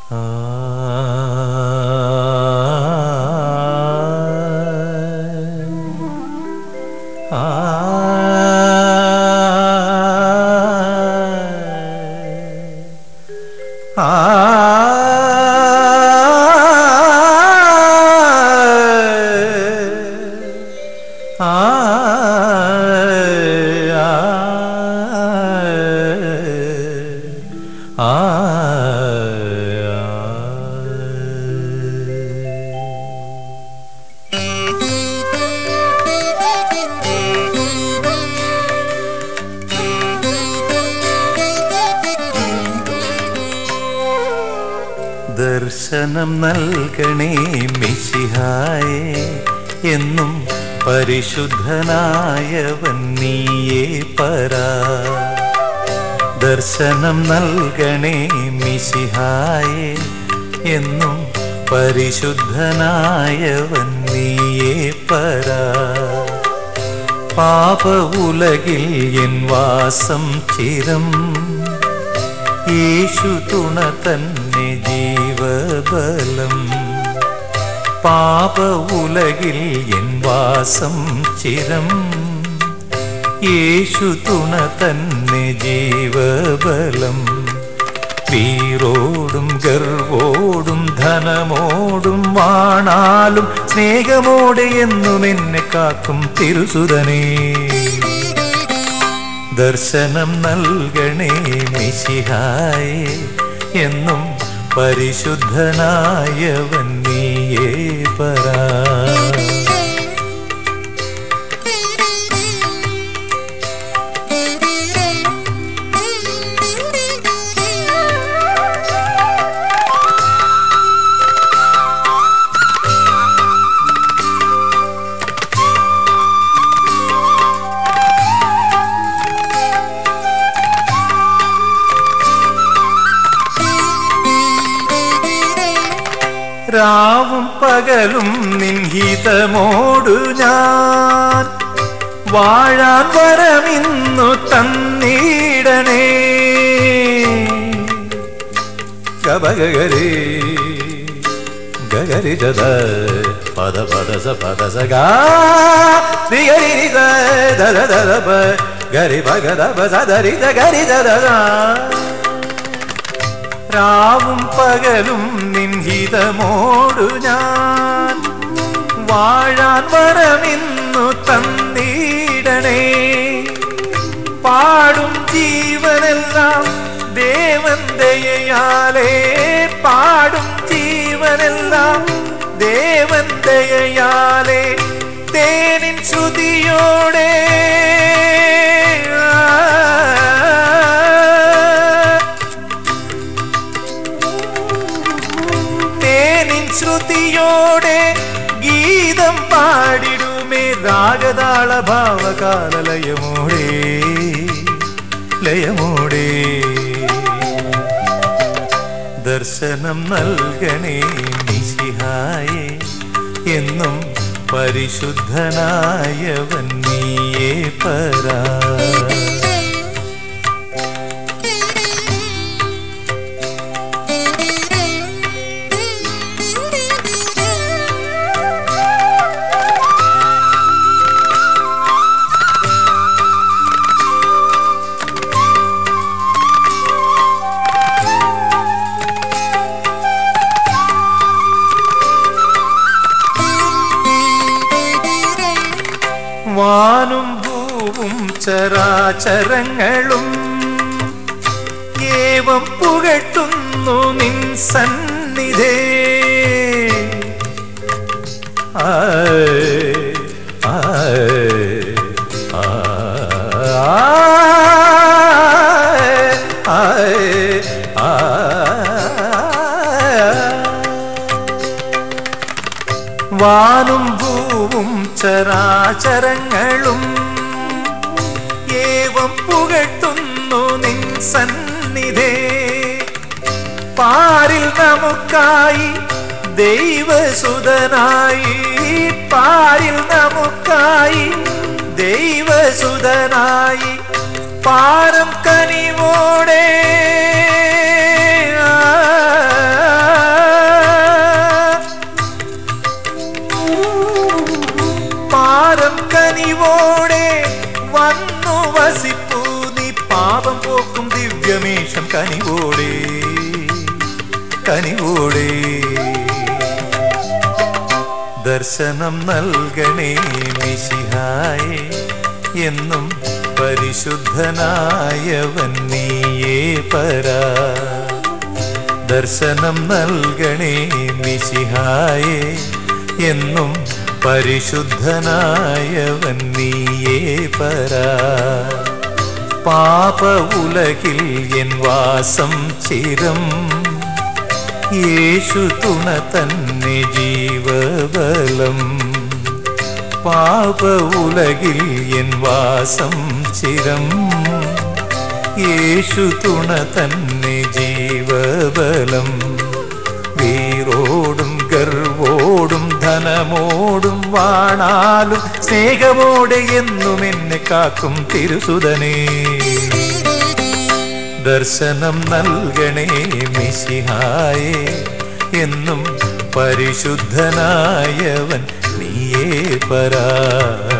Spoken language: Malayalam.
ദർശനം നൽകണേ മിശിഹായേ എന്നും പരിശുദ്ധനായവൻ നീയേ പരാ ദർശനം നൽകണേ മിശിഹായേ എന്നും പരിശുദ്ധനായവൻ നീയേ പരാ പാപ ഉലകിൽ എൻ വാസം ചിരം യേശു തുണ തന്നെ ജീവബലം പാപ ഉലകിൽ എൻ വാസം ചിരം യേശു തുണ തന്നെ ജീവബലം വീറോടും ഗർവോടും ധനമോടും വാണാലും സ്നേഹമോടെ എന്നും എന്നെ കാക്കും തിരുസുതനേ ദർശനം നൽകണേ മിശിഹായേ എന്നും പരിശുദ്ധനായവൻ നീയേ പരാ രാവും പകലും നിൻഹിതമോടു ഞാൻ വാഴാൻ വരമിന്നു തന്നീടണേ ഗബഗരേ ഗഗരി ജത പദ പദ സ പദ സ ഗാ രി ഗരി രി ദ ദ ദ ദ ദ പ ഗരി ഭഗ ദ പ സ ദ രി ദ ഗരി ദ ദ ദ രാവും പകലും നിൻഹിതമോടു ഞാൻ വാഴാൻ വരമിന്നു തന്നീടണേ പാടും ജീവനെല്ലാം ദേവൻ ദയയാലേ പാടും ജീവനെല്ലാം ദേവൻ ദയയാലേ തേനിൻ ശ്രുതിയോടെ തേനിൻ ശ്രുതിയോടെ ഗീതം പാടിടുമേ രാഗതാള ഭാവകാല ലയമോടെ ലയമോടെ ദർശനം നൽകണേ മിശിഹായേ എന്നും പരിശുദ്ധനായവൻ നീയേ പരാ വാനും ഭൂവും ചരാചരങ്ങളും ഏവം പുകട്ടുന്നു നിൻ സന്നിധേ ആയ്, ആയ്, ആയ്, ആയ്, ആയ്. വാനും ഭൂവും ചരാചരങ്ങളും ഏവം പുകട്ടുന്നു നിൻ സന്നിധേ പാരിൽ നമുക്കായി ദൈവസുതനായി പാരിൽ നമുക്കായി ദൈവസുതനായി പാരം കനിവോടെ ആ പോക്കും ദിവ്യമേഷം കനിവോടെ കനിവോടെ ദർശനം നൽകണേ മിശിഹായെ എന്നും പരിശുദ്ധനായവൻ നീയേ പരാ ദർശനം നൽകണേ മിശിഹായെ എന്നും പരിശുദ്ധനായവൻ നീയേ പരാ പാപ ഉലകിൽ എൻ വാസം ചിരം യേശു തുണ തന്നെ ജീവബലം പാപ ഉലകിൽ എൻ വാസം ചിരം യേശു തുണ തന്നെ ജീവബലം വീറോടും ഗർവോടും ധനമോടും വാണാലും സ്നേഹമോടെ എന്നും എന്നെ കാക്കും തിരുസുതനേ ദർശനം നൽകണേ മിശിഹായേ എന്നും പരിശുദ്ധനായവൻ നീയേ പരാ